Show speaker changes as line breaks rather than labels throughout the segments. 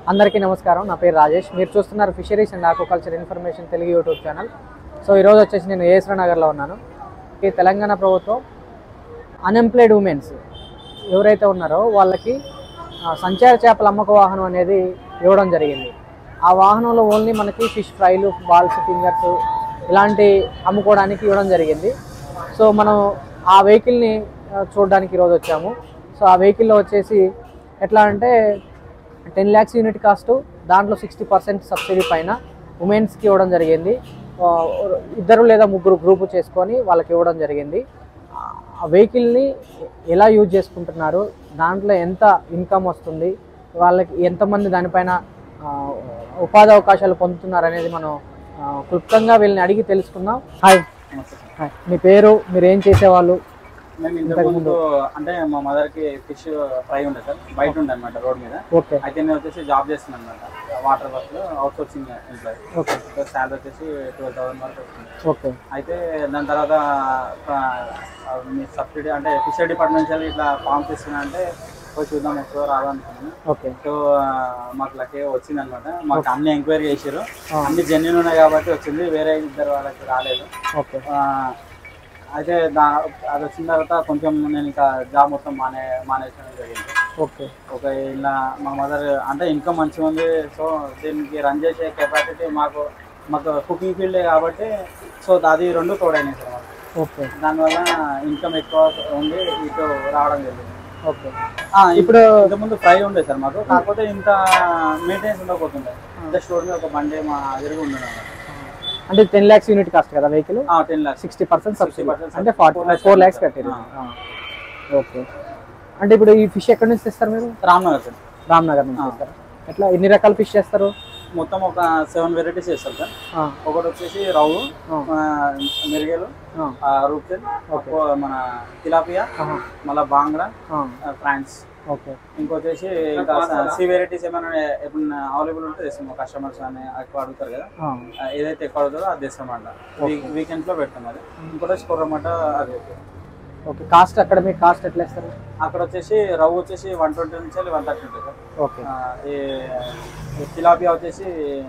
అందరికీ నమస్కారం నా పేరు రాజేష్ మీరు చూస్తున్నారు fisheries and aquaculture information Telugu YouTube channel so ఈరోజు వచ్చేసి నేను ఏసరా నగర్లో ఉన్నాను ఈ తెలంగాణ ప్రభుత్వం అన్ఎంప్లాయిడ్ ఉమెన్స్ ఎవరైతే ఉన్నారో వాళ్ళకి ఆ, సంచార చేపల అమ్మక వాహనం అనేది ఇవ్వడం జరిగింది ఆ వాహనంలో ఓన్లీ మనకి ఫిష్ ఫ్రైలు బాల్స్ ఫింగర్స్ ఇలాంటి అమ్ముకోవడానికి ఇవ్వడం జరిగింది సో మనం ఆ వెహికల్ని చూడడానికి ఈరోజు వచ్చాము సో ఆ వెహికల్లో వచ్చేసి ఎట్లా అంటే టెన్ ల్యాక్స్ యూనిట్ కాస్ట్ దాంట్లో సిక్స్టీ పర్సెంట్ సబ్సిడీ పైన ఉమెన్స్కి ఇవ్వడం జరిగింది ఆ, ఇద్దరు లేదా ముగ్గురు గ్రూపు చేసుకొని వాళ్ళకి ఇవ్వడం జరిగింది ఆ వెహికల్ని ఎలా యూజ్ చేసుకుంటున్నారు దాంట్లో ఎంత ఇన్కమ్ వస్తుంది వాళ్ళకి ఎంతమంది దానిపైన ఆ, ఉపాధి అవకాశాలు పొందుతున్నారు అనేది మనం ఆ, క్లుప్తంగా వీళ్ళని అడిగి తెలుసుకుందాం హాయ్ హాయ్ మీ పేరు మీరు ఏం చేసేవాళ్ళు
మేము ఇంతకు ముందు అంటే మా మదర్ కి ఫిష్ ఫ్రై ఉండే సార్ బయట ఉండే అనమాట రోడ్ మీద
ఓకే
అయితే నేను వచ్చేసి జాబ్ చేస్తున్నాను అనమాట వాటర్ వర్క్ లో outsourcing employee
okay
salary వచ్చేసి ట్వెల్వ్ థౌసండ్ వరకు వస్తుంది
ఓకే
అయితే దాని తర్వాత ఆ, ఆ, మీ సబ్సిడీ అంటే ఫిషర్ డిపార్ట్మెంట్ నుంచి ఇట్లా ఫామ్స్ ఇస్తున్నా అంటే పోయి చూద్దాం వస్తుందో రాదో అనుకున్నాను
ఓకే
సో ఆ, మాకు లక్కీ వచ్చింది అనమాట మాకు అన్ని ఎంక్వైరీ చేసారు
ఆ.
అన్ని జెన్యున్ ఉన్నాయి కాబట్టి వచ్చింది వేరే ఇద్దరు వాళ్ళకి రాలేదు
ఓకే
ఆ, అయితే దా అది వచ్చిన తర్వాత కొంచెం నేను ఇంకా జాబ్ మొత్తం మానే మానేసడం జరిగింది
ఓకే
ఒక ఇలా మా మదర్ అంటే ఇన్కమ్ మంచిగా ఉంది సో దీనికి రన్ చేసే కెపాసిటీ మాకు మాకు కుకింగ్ ఫీల్డే కాబట్టి సో అది రెండు తోడైనాయి సార్ మాకు
ఓకే
దానివల్ల ఇన్కమ్ ఎక్కువ ఉంది ఇటు రావడం జరిగింది
ఓకే
ఆ, ఇప్పుడు ఇంతకుముందు ఫ్రై ఉండే సార్ మాకు కాకపోతే ఇంత మెయింటెనెన్స్ ఉండకపోతుండే జస్ట్ రోడ్ మీద ఒక బండి మా ఎదురుగా ఉండే
అంటే టెన్ ల్యాక్స్ యూనిట్ కాస్ట్ కదా vehicle
ten lakhs
sixty percent subsidy
60%
అంటే forty
four lakhs
four lakhs కట్టారు
ఆ.
ఓకే అంటే ఇప్పుడు ఈ ఫిష్ ఎక్కడి నుంచి తెస్తారు మీరు
రామ్నగర్ సార్
రామ్నగర్ నుంచి తెస్తారు ఎట్లా ఎన్ని రకాల ఫిష్ చేస్తారు
మొత్తం ఒక సెవెన్ వెరైటీస్ చేస్తాం సార్
ఆ,
ఒకటి వచ్చేసి రవ్వు
ఆ.
ఆ, మెరుగేలు
ఆ,
రూప్చెన్ మన తిలాపియా
ఆహా,
మళ్ళీ బాంగ్రా
ఆ,
ఆ, ఫ్రాన్స్
ఓకే
ఇంకొచ్చేసి ఇంకా సి వెరైటీస్ ఏమైనా ఎప్పుడైనా అవైలబుల్ ఉంటే తెస్తాం కస్టమర్స్ అని ఎక్కువ అడుగుతారు కదా
ఆ,
ఆ, ఏదైతే ఎక్కువ అడుగుతారో అది తెస్తామంట వీకెండ్స్ లో పెడతాం అది ఇంకోటి వచ్చి కొర్రమాట అది
ఓకే కాస్ట్ అక్కడ మీకు కాస్ట్ ఎట్లా ఇస్తారు
అక్కడ వచ్చేసి రవ్వు వచ్చేసి వన్ ట్వంటీ నుంచి వన్ థర్టీ ఉంటుంది సార్
ఓకే
ఆ, ఈ ఈ తిలాపియా వచ్చేసి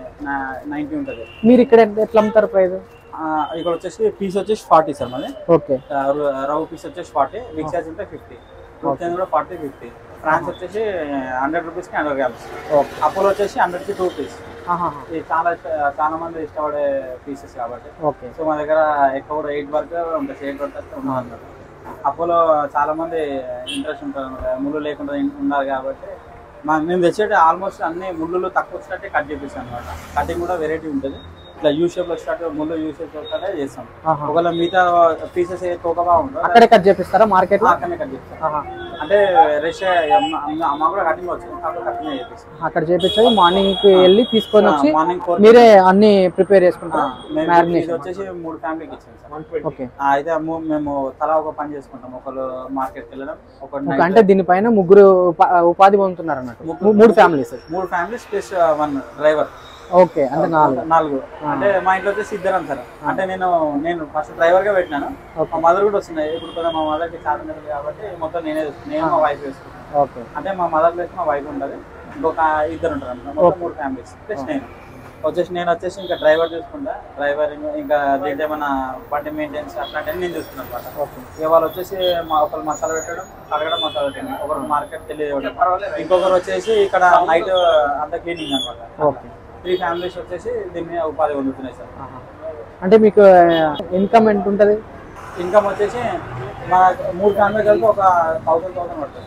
నైంటీ ఉంటుంది
మీరు ఇక్కడ ఎంత- ఎట్లా అమ్ముతారు ప్రైస్
ఆ, ఇక్కడ వచ్చేసి పీస్ వచ్చేసి ఫార్టీ సార్ మాది
ఓకే
ఆ, రు- రవ్వు పీస్ వచ్చేసి ఫార్టీ బిగ్ సైజ్ ఉంటే ఫిఫ్టీ రూపాయలు కూడా ఫార్టీ ఫిఫ్టీ ఫ్రాన్స్ వచ్చేసి హండ్రెడ్ రూపీస్కి హండ్రెడ్ గ్రామ్స్
ఓకే
అపోలో వచ్చేసి హండ్రెడ్కి టూ పీస్
ఆహా,
ఇది చాలా ఇష్ట- చాలా మంది ఇష్టపడే పీసెస్ కాబట్టి
ఓకే
సో మా దగ్గర ఎక్కువ కూడా ఎయిట్ వరకు ఉంటుంది ఎయిట్ వరకు వస్తే ఉన్నాం అన్నమాట అపోలో చాలా మంది ఇంట్రెస్ట్ ఉంటారు అన్నమాట. ముళ్ళు లేకుండా ఇన్- ఉన్నారు కాబట్టి మా మేము తెచ్చేటి ఆల్మోస్ట్ అన్ని ముళ్ళు తక్కువ వచ్చినట్టే కట్ చేపిస్తాం అనమాట కటింగ్ కూడా వెరైటీ ఉంటుంది ఇట్లా యూ షేప్ లో స్టార్ట్ ముళ్ళు యూ షేప్ వస్తే చేస్తాం
ఆహా.
ఒకవేళ మిగతా పీసెస్ తోక బాగుంటుందో
అక్కడే కట్ చేపిస్తారా మార్కెట్లో
అక్కడనే కట్ చేస్తాం అంటే రెస్ట్ అమ్మ కూడా కటింగ్ వచ్చు కాబట్టి కటింగ్ చేపిస్తాం
అక్కడ చేపించేది మార్నింగ్ కి వెళ్ళి తీసుకొని వచ్చి
మార్నింగ్ ఫోర్
మీరే అన్ని ప్రిపేర్ చేసుకుంటారు
ఇది
మ్యారినేషన్
వచ్చేసి మూడు ఫ్యామిలీకి ఇచ్చాం సార్
ఓకే
ఆ, అయితే ము- మేము తలా ఒక పని చేసుకుంటాం ఒకరు మార్కెట్కి వెళ్ళడం ఒకటి
ఓకే, అంటే దీనిపైన ముగ్గురు ఉపా- ఉపాధి పొందుతున్నారు అన్నట్టు
ముగ్గురు-
మూడు ఫ్యామిలీస్
మూడు families plus one driver
okay అంటే నాలుగు
నాలుగు అంటే మా ఇంట్లో వచ్చేసి ఇద్దరు సార్ అంటే నేను నేను ఫస్ట్ డ్రైవర్ గా పెట్టినాను మా మదర్ కూడా వస్తున్నాయి ఇప్పుడు కూడా మా మదర్ కి చాలా ఉంది కాబట్టి మొత్తం నేనే చూసుకున్నాను. నేను మా వైఫ్ వేసుకుంటాను
ఓకే
అంటే మా మదర్ ప్లేస్ మా వైఫ్ ఉంటుంది ఇంకొక ఇద్దరు ఉంటారు అన్నమాట మొత్తం మూడు ఫ్యామిలీస్ ప్లస్ నేను వచ్చేసి నేను వచ్చేసి ఇంకా డ్రైవర్ చూసుకుంటా డ్రైవర్ ఇంకా దీంట్లో ఏమైనా బండి మెయింటెనెన్స్ అట్లాంటివన్నీ నేను చూసుకున్నాను అనమాట
ఓకే
ఇక వాళ్ళు వచ్చేసి మా ఒకరు మసాలా పెట్టడం కడగడం మసాలా పెట్టడం ఒకరు మార్కెట్ తెలియడం ఇంకొకరు వచ్చేసి ఇక్కడ నైట్ అంతా క్లీనింగ్ అనమాట
ఓకే
త్రీ ఫ్యామిలీస్ వచ్చేసి దీని మీద ఉపాధి పొందుతున్నాయి సార్
ఆహా. అంటే మీకు ఇన్కమ్ ఎంత ఉంటుంది
ఇన్కమ్ వచ్చేసి మా మూడు ఫ్యామిలీ కలిపి ఒక థౌసండ్ థౌసండ్ పడుతుంది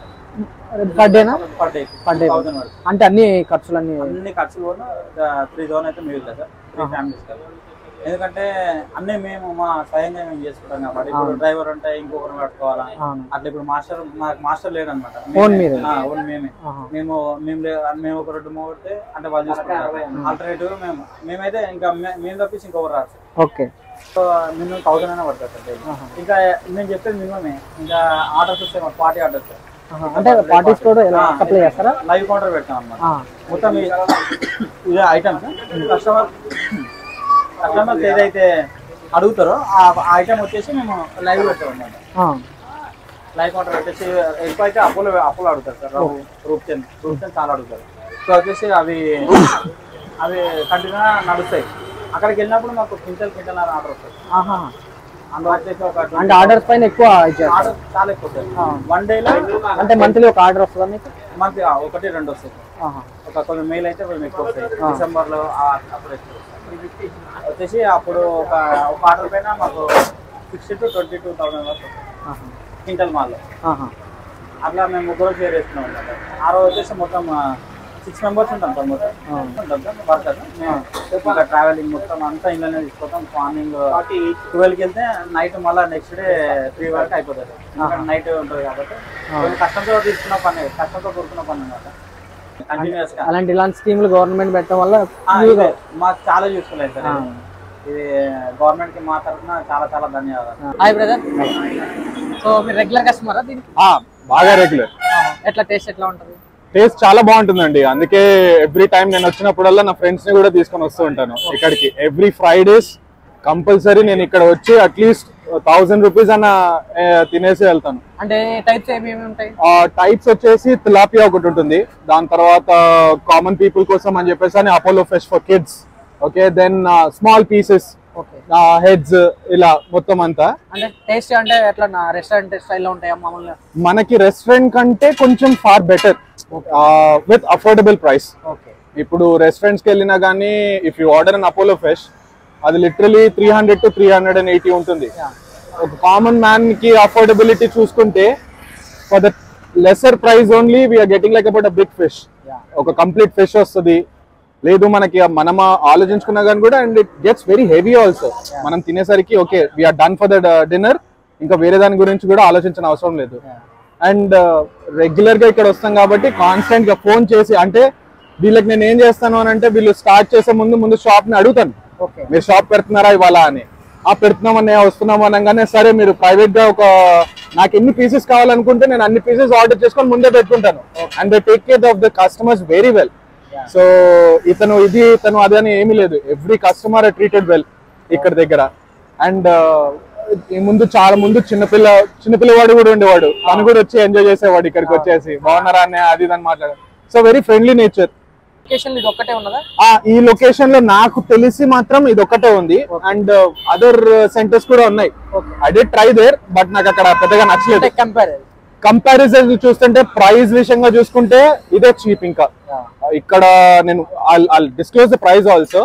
పర్ డేనా
per day
Per day.
Thousand పడుతుంది
అంటే అన్ని ఖర్చులన్నీ
అన్ని ఖర్చులు కూడా త్రీ థౌసండ్ అయితే మిగులుతాయి సార్ త్రీ ఫ్యామిలీస్ కలిపి ఎందుకంటే అన్నీ మేము మా స్వయంగా మేము చేసుకుంటాం కాబట్టి ఇప్పుడు డ్రైవర్ ఉంటే ఇంకొకరిని పట్టుకోవాలా
అవును
అట్లా ఇప్పుడు మాస్టర్ మాకు మాస్టర్ లేడు అనమాట
Own మీరే?
ఓన్ మేమే
ఆహా.
మేము మేము లే- మేము ఒక రెండు మూడితే అంటే వాళ్ళు చూసుకుంటారు ఆల్టర్నేటివ్ మేము మేమైతే ఇంకా మే- మేము తప్పించి ఇంకొకరు రాదు sir.
Okay
so minimum thousand అయినా పడుతుంది సార్ daily.
ఆహా.
ఇంకా నేను చెప్పేది మినిమమే ఇంకా ఆర్డర్స్ వస్తాయి మాకు పార్టీ ఆర్డర్స్
ఆహా. అంటే పార్టీస్ కూడా ఎలా సప్లై చేస్తారా
లైవ్ కౌంటర్ పెట్టాం అనమాట
ఆ,
మొత్తం ఈ- ఇదే ఐటమ్స్ కస్టమర్ కస్టమర్స్ ఏదైతే అడుగుతారో ఆ ఐటమ్ వచ్చేసి మేము లైవ్ పెట్టాం అనమాట
ఆ,
లైవ్ కౌంటర్ పెట్టేసి ఎక్కువ అయితే అప్పులు అప్పులు అడుగుతారు సార్ రూప్ రూప్చంద్ రూప్చంద్ చాలా అడుగుతారు సో వచ్చేసి అవి అవి కంటిన్యూగా నడుస్తాయి అక్కడికి వెళ్ళినప్పుడు మాకు క్వింటల్ క్వింటల్ అని ఆర్డర్ వస్తుంది
ఆహా
అందులో వచ్చేసి ఒక
అంటే ఆర్డర్స్ పైన ఎక్కువ ఇచ్చారు
ఆర్డర్ చాలా ఎక్కువ వస్తాయి వన్ డేలో
అంటే మంత్లీ ఒక ఆర్డర్ వస్తుందా మీకు
మంత్ ఒకటి రెండు వస్తాయి
ఆహా.
ఒక కొన్ని మెయిల్ అయితే కొంచెం ఎక్కువ వస్తాయి డిసెంబర్ లో అప్పుడు ఎక్కువ వస్తాయి. వచ్చేసి అప్పుడు ఒక ఒక ఆర్డర్ పైన మాకు sixty to twenty two thousand వరకు వస్తాయి.
ఆహా.
క్వింటల్ మాల్లో
ఆహా.
అట్లా మేము ముగ్గురు షేర్ చేసుకున్నాం అన్నమాట. ఆ రోజు వచ్చేసి మొత్తం సిక్స్ మెంబర్స్ ఉంటాం సార్ మొత్తం ఉంటాం సార్ వర్కర్ మేము ఇంకా ట్రావెలింగ్ మొత్తం అంతా ఇంట్లోనే తీసుకుంటాం మార్నింగ్ ట్వెల్వ్కి వెళ్తే నైట్ మళ్ళీ నెక్స్ట్ డే త్రీ వరకు అయిపోతుంది నైట్ ఉంటుంది కాబట్టి కొంచెం కష్టంతో తీసుకున్న పని కష్టంతో కూరుకున్న పని అనమాట కంటిన్యూస్ గా
అలాంటి ఇలాంటి స్కీములు గవర్నమెంట్ పెట్టడం వల్ల
ఆ, ఇదే. మాకు చాలా యూస్ఫుల్ అవుతుంది సార్ ఇది. ఇది గవర్నమెంట్ కి మా తరఫున చాలా చాలా ధన్యవాదాలు
హాయ్ బ్రదర్ సో మీరు రెగ్యులర్ కస్టమరా దీనికి
ఆ, బాగా రెగ్యులర్
ఎట్లా టేస్ట్ ఎట్లా ఉంటుంది
టేస్ట్ చాలా బాగుంటుందండి అందుకే ఎవ్రీ టైం నేను వచ్చినప్పుడల్లా నా ఫ్రెండ్స్ ని కూడా తీసుకొని వస్తూ ఉంటాను ఇక్కడికి ఎవ్రీ ఫ్రైడేస్ కంపల్సరీ నేను ఇక్కడ వచ్చి అట్లీస్ట్ థౌసండ్ రూపీస్ అన్న ఏ, తినేసి వెళ్తాను
అంటే టైప్స్ ఏమేమి ఉంటాయి
టైప్స్ వచ్చేసి తిలాపియా ఒకటి ఉంటుంది దాని తర్వాత కామన్ పీపుల్ కోసం అని చెప్పేసి అని Apollo fish for kids okay then small pieces
okay
heads ఇలా మొత్తం అంతా
అంటే టేస్ట్ అంటే ఎట్లా నా రెస్టారెంట్ స్టైల్లో ఉంటాయా మామూలుగా
మనకి రెస్టారెంట్ కంటే కొంచెం far better with affordable price
okay
ఇప్పుడు రెస్టారెంట్స్కి వెళ్ళినా కానీ if you order on Apollo fish అది literally three hundred to three hundred and eighty ఉంటుంది ఒక కామన్ మ్యాన్ కి అఫోర్డబిలిటీ చూసుకుంటే for the lesser price only we're getting like about a big fish
Yeah.
ఒక కంప్లీట్ ఫిష్ వస్తుంది లేదు మనకి మనం ఆలోచించుకున్నా కానీ కూడా and it gets very heavy also మనం తినేసరికి okay we're done for the dinner ఇంకా వేరే దాని గురించి కూడా ఆలోచించిన అవసరం లేదు అండ్ రెగ్యులర్ గా ఇక్కడ వస్తాం కాబట్టి కాన్స్టెంట్ గా ఫోన్ చేసి అంటే వీళ్ళకి నేను ఏం చేస్తాను అని అంటే వీళ్ళు స్టార్ట్ చేసే ముందు ముందు షాప్ ని అడుగుతాను
ఓకే
మీరు షాప్ పెడుతున్నారా ఇవాళ అని ఆ పెడుతున్నాం అన్నయ్య వస్తున్నాం అనగానే సరే మీరు ప్రైవేట్ గా ఒక నాకు ఎన్ని పీసెస్ కావాలనుకుంటే నేను అన్ని పీసెస్ ఆర్డర్ చేసుకొని ముందే పెట్టుకుంటాను and they take care of the customers very well so ఇతను ఇది ఇతను అది అని ఏమీ లేదు ఎవ్రీ కస్టమర్ ట్రీటెడ్ వెల్ ఇక్కడ దగ్గర అండ్ ముందు చాలా ముందు చిన్నపిల్ల చిన్నపిల్లవాడు కూడా ఉండేవాడు తను కూడా వచ్చి ఎంజాయ్ చేసేవాడు ఇక్కడికి వచ్చేసి బాగున్నారా అన్నయ్య అది ఇది అని మాట్లాడారు so very friendly nature
location ఇది ఒక్కటే ఉన్నదా
ఆ ఈ లొకేషన్ లో నాకు తెలిసి మాత్రం ఇది ఒక్కటే ఉంది అండ్ అదర్ సెంటర్స్ కూడా ఉన్నాయి I'd try there but నాకు అక్కడ పెద్దగా నచ్చలేదు
అంటే కంపేర్
కంపారిజన్ చూస్తుంటే ప్రైస్ విషయంగా చూసుకుంటే ఇదే చీప్ ఇంకా ఇక్కడ నేను disclose the price also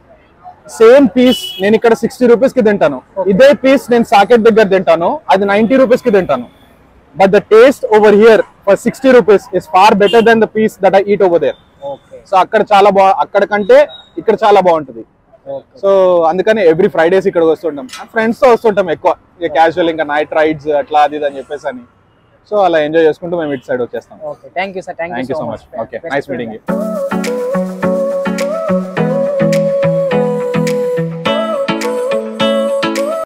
same piece నేను ఇక్కడ సిక్స్టీ రూపీస్ కి తింటాను ఇదే పీస్ నేను సాకెట్ దగ్గర తింటాను అది నైన్టీ రూపీస్ కి తింటాను but the taste over here for sixty rupees is far better than the piece that I eat over there
okay
so అక్కడ చాలా బా అక్కడ కంటే ఇక్కడ చాలా బాగుంటుంది సో అందుకని ఎవ్రీ ఫ్రైడేస్ ఇక్కడ వస్తుంటాం ఫ్రెండ్స్ తో వస్తుంటాం ఎక్కువ ఇక క్యాజువల్ ఇంకా నైట్ రైడ్స్ అట్లా అది ఇది అని చెప్పేసి అని సో అలా ఎంజాయ్ చేసుకుంటూ మేము ఇటు సైడ్ వచ్చేస్తాం
okay thank you sir thank
thank you so much okay nice meeting you